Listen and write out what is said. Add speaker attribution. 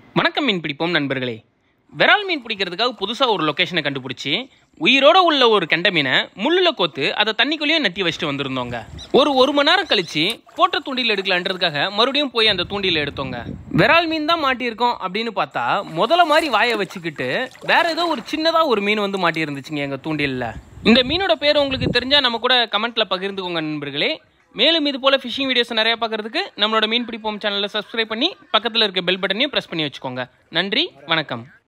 Speaker 1: வணக்கம் மீன் பிடிப்போம் நண்பர்களே விரால் மீன் பிடிக்கிறதுக்காக புதுசாக ஒரு லொக்கேஷனை கண்டுபிடிச்சி உயிரோட உள்ள ஒரு கெண்டை மீனை முள்ளில் கோத்து அதை தண்ணிக்குள்ளேயே நட்டி வச்சுட்டு வந்திருந்தோங்க ஒரு ஒரு மணி நேரம் கழிச்சு போட்ட தூண்டில் எடுக்கலான்றதுக்காக மறுபடியும் போய் அந்த தூண்டில எடுத்தோங்க விரால் மீன் தான் மாட்டியிருக்கோம் அப்படின்னு பார்த்தா முதல்ல மாதிரி வாயை வச்சுக்கிட்டு வேற ஏதோ ஒரு சின்னதாக ஒரு மீன் வந்து மாட்டி இருந்துச்சுங்க எங்கள் தூண்டிலில் இந்த மீனோட பேர் உங்களுக்கு தெரிஞ்சால் நம்ம கூட கமெண்ட்ல பகிர்ந்துக்கோங்க நண்பர்களே மேலும் இது போல ஃபிஷிங் வீடியோஸ் நிறைய பார்க்கறதுக்கு நம்மளோட மீன் பிடிப்போம் சேனலை சப்ஸ்கிரைப் பண்ணி பக்கத்தில் இருக்க பெல் பட்டனையும் ப்ரெஸ் பண்ணி வச்சுக்கோங்க நன்றி வணக்கம்